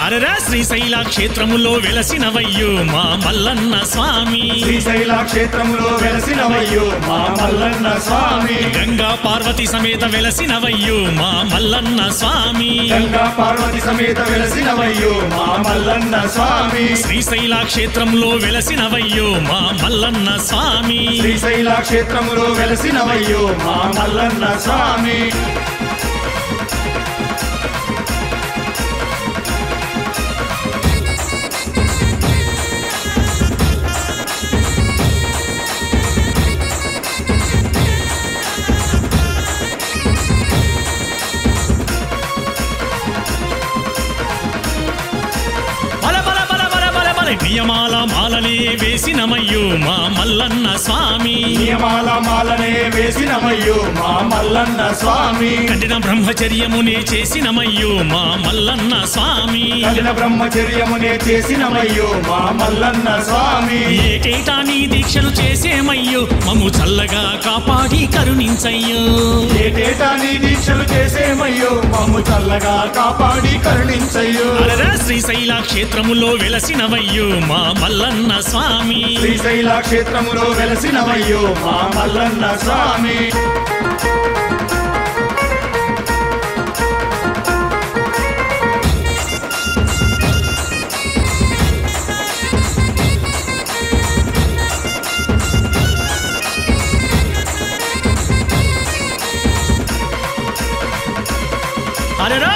అరరా శ్రీశైల క్షేత్రములో వెలసినవయ్యు మా మల్లన్న స్వామి శ్రీశైల క్షేత్రములో వెలసినవయ్యో మా మల్లన్న స్వామి గంగా పార్వతి సమేత వెలసినవయ్యు మా మల్లన్న స్వామి గంగా పార్వతి సమేత వెలసినవయ్యో మా మల్లన్న స్వామి శ్రీశైల క్షేత్రంలో వెలసినవయ్యు మా మల్లన్న స్వామి శ్రీశైల క్షేత్రములో వెలసినవయ్యో మా మల్లన్న స్వామి బల బల బల బల బల బల నియమాల మాలనే వేసినమయ్యు మా మల్లన్న స్వామి నియమాల మాలనే వేసినవయ్యో మా మల్లన్న స్వామి కఠిన బ్రహ్మచర్యమునే చేసినమయ్యు మా మల్లన్న స్వామి కఠిన బ్రహ్మచర్యమునే చేసినవయ్యో మా మల్లన్న స్వామి ఏటేటా నీ దీక్షలు చేసేమయ్యు మమ్ము చల్లగా కాపాడి కరుణించయ్యో ఏటేటా నీ దీక్షలు చేసేమయ్యో మమ్ము చల్లగా కాపాడి కరుణించయ్యో అలరా శ్రీశైల క్షేత్రములో వెలసినవయ్యు మా మల్లన్న స్వామి శ్రీశైల క్షేత్రములో వెలసినవయ్యో మా మల్లన్న స్వామి అలరా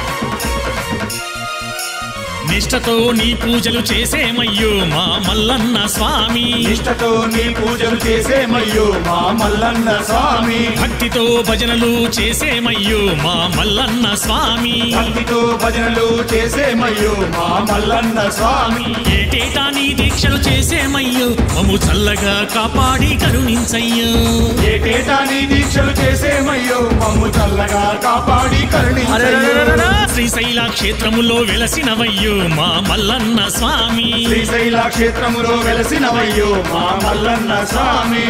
నిష్టతో నీ పూజలు చేసేమయ్యు మా మల్లన్న స్వామి నిష్టతో నీ పూజలు చేసేమయ్యో మా మల్లన్న స్వామి భక్తితో భజనలు చేసేమయ్యు మా మల్లన్న స్వామి భక్తితో భజనలు చేసేమయ్యో మా మల్లన్న స్వామి ఏటేటా నీ దీక్షలు చేసేమయ్యు మమ్ము చల్లగా కాపాడి కరుణించయ్యో ఏటేటా నీ దీక్షలు చేసేమయ్యో మమ్ము చల్లగా కాపాడి కరుణించయ్యో అరెరెరెరెరె! శ్రీశైల క్షేత్రములో వెలసినవయ్యు మా మల్లన్న స్వామి శ్రీశైల క్షేత్రములో వెలసినవయ్యో మా మల్లన్న స్వామి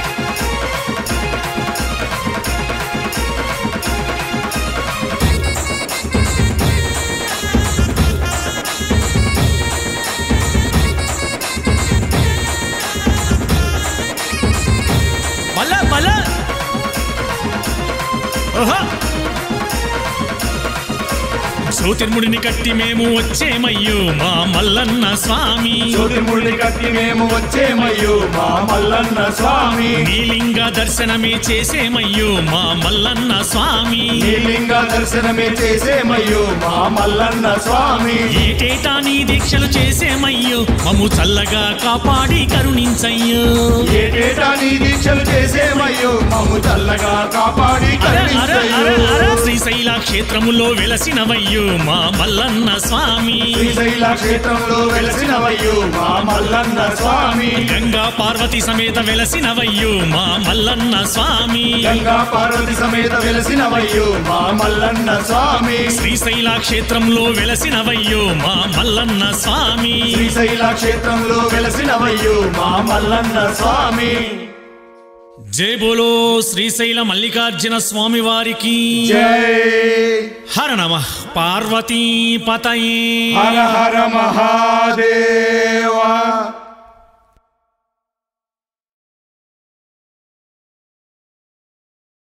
బల బల ఓహో! జ్యోతిర్ముడిని కట్టి మేము వచ్చేమయ్యు మా మల్లన్న స్వామి జ్యోతిర్ముడిని కట్టి మేము వచ్చేమయ్యో మా మల్లన్న స్వామి నీలింగ దర్శనమే చేసేమయ్యు మా మల్లన్న స్వామి నీలింగ దర్శనమే చేసేమయ్యో మా మల్లన్న స్వామి ఏటేటా నీ దీక్షలు చేసేమయ్యు మమ్ము చల్లగా కాపాడి కరుణించయ్యో ఏటేటా నీ దీక్షలు చేసేమయ్యో మమ్ము చల్లగా కాపాడి అర, అర, అర, అర, కరుణించయ్యో శ్రీశైల క్షేత్రములో వెలసినవయ్యు మా మల్లన్న స్వామి శ్రీశైల క్షేత్రంలో వెలసినవయ్యో మా మల్లన్న స్వామి గంగా పార్వతి సమేత వెలసినవయ్యు మా మల్లన్న స్వామి గంగా పార్వతి సమేత వెలసినవయ్యో మా మల్లన్న స్వామి శ్రీశైల క్షేత్రంలో వెలసినవయ్యు మా మల్లన్న స్వామి శ్రీశైల క్షేత్రంలో వెలసినవయ్యో మా మల్లన్న స్వామి జై బోలో శ్రీశైల మల్లికార్జున స్వామి వారికి జై హర నమ పార్వతీ పతయే హర హర మహాదేవ